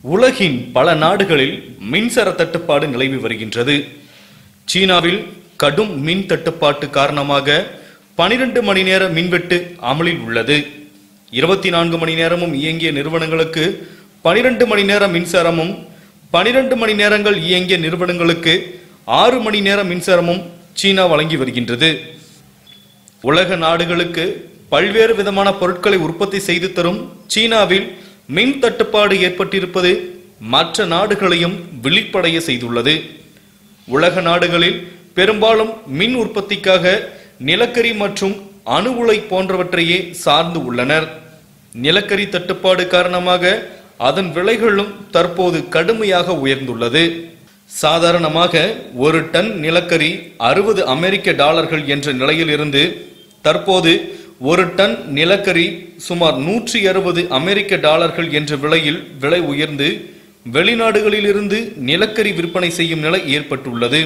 உலகின் பல நாடுகளில் மின்சார தட்டுப்பாடு நிலவி வருகின்றது சீனாவில் கடும் மின் தட்டுப்பாட்டு காரணமாக பனிரெண்டு மணி நேர மின்வெட்டு அமலில் உள்ளது இருபத்தி நான்கு மணி நேரமும் இயங்கிய நிறுவனங்களுக்கு பனிரெண்டு மணி நேர மின்சாரமும் பனிரெண்டு மணி நேரங்கள் இயங்கிய நிறுவனங்களுக்கு ஆறு மணி நேர மின்சாரமும் சீனா வழங்கி வருகின்றது உலக நாடுகளுக்கு பல்வேறு விதமான பொருட்களை உற்பத்தி செய்து தரும் சீனாவில் மின் தட்டுப்பாடு ஏற்பட்டிருப்பது மற்ற நாடுகளையும் விழிப்படைய செய்துள்ளது உலக நாடுகளில் பெரும்பாலும் மின் உற்பத்திக்காக நிலக்கரி மற்றும் அணு உலை போன்றவற்றையே சார்ந்து உள்ளனர் நிலக்கரி தட்டுப்பாடு காரணமாக அதன் விலைகளும் தற்போது கடுமையாக உயர்ந்துள்ளது சாதாரணமாக ஒரு டன் நிலக்கரி அறுபது அமெரிக்க டாலர்கள் என்ற நிலையில் இருந்து தற்போது ஒரு டன் நிலக்கரி சுமார் நூற்றி அறுபது அமெரிக்க டாலர்கள் என்ற விலையில் விலை உயர்ந்து வெளிநாடுகளிலிருந்து நிலக்கரி விற்பனை செய்யும் நிலை ஏற்பட்டுள்ளது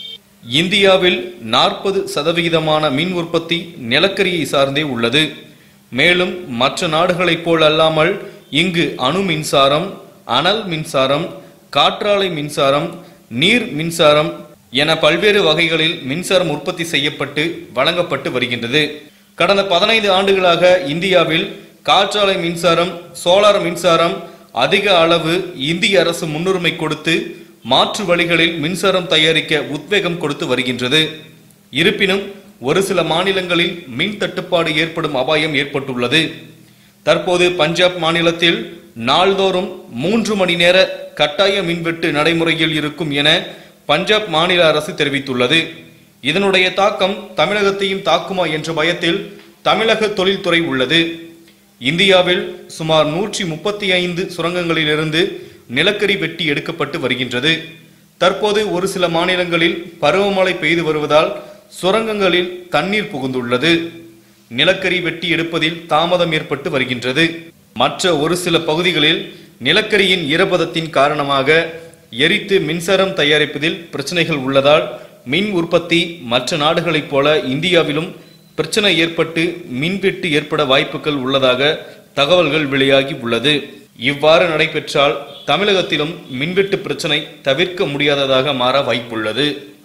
இந்தியாவில் நாற்பது சதவிகிதமான மின் உற்பத்தி நிலக்கரியை சார்ந்தே உள்ளது மேலும் மற்ற நாடுகளைப் போல் அல்லாமல் இங்கு அணு மின்சாரம் அனல் மின்சாரம் காற்றாலை மின்சாரம் நீர் மின்சாரம் என பல்வேறு வகைகளில் மின்சாரம் உற்பத்தி செய்யப்பட்டு வழங்கப்பட்டு வருகின்றது கடந்த பதினைந்து ஆண்டுகளாக இந்தியாவில் காற்றாலை மின்சாரம் சோலார் மின்சாரம் அதிக அளவு இந்திய அரசு முன்னுரிமை கொடுத்து மாற்று வழிகளில் மின்சாரம் தயாரிக்க உத்வேகம் கொடுத்து வருகின்றது இருப்பினும் ஒரு சில மாநிலங்களில் மின் தட்டுப்பாடு ஏற்படும் அபாயம் ஏற்பட்டுள்ளது தற்போது பஞ்சாப் மாநிலத்தில் நாள்தோறும் மூன்று மணி நேர கட்டாய மின்வெட்டு நடைமுறையில் இருக்கும் என பஞ்சாப் மாநில அரசு தெரிவித்துள்ளது இதனுடைய தாக்கம் தமிழகத்தையும் தாக்குமா என்ற பயத்தில் தமிழக தொழில்துறை உள்ளது இந்தியாவில் சுமார் நூற்றி முப்பத்தி ஐந்து சுரங்கங்களிலிருந்து நிலக்கரி வெட்டி எடுக்கப்பட்டு வருகின்றது தற்போது ஒரு சில மாநிலங்களில் பருவமழை பெய்து வருவதால் சுரங்கங்களில் தண்ணீர் புகுந்துள்ளது நிலக்கரி வெட்டி எடுப்பதில் தாமதம் ஏற்பட்டு வருகின்றது மற்ற ஒரு சில பகுதிகளில் நிலக்கரியின் ஈரப்பதத்தின் காரணமாக எரித்து மின்சாரம் தயாரிப்பதில் பிரச்சனைகள் உள்ளதால் மின் உற்பத்தி மற்ற நாடுகளைப் போல இந்தியாவிலும் பிரச்சனை ஏற்பட்டு மின்வெட்டு ஏற்பட வாய்ப்புகள் உள்ளதாக தகவல்கள் வெளியாகி உள்ளது இவ்வாறு நடைபெற்றால் தமிழகத்திலும் மின்வெட்டு பிரச்சனை தவிர்க்க முடியாததாக மாற வாய்ப்புள்ளது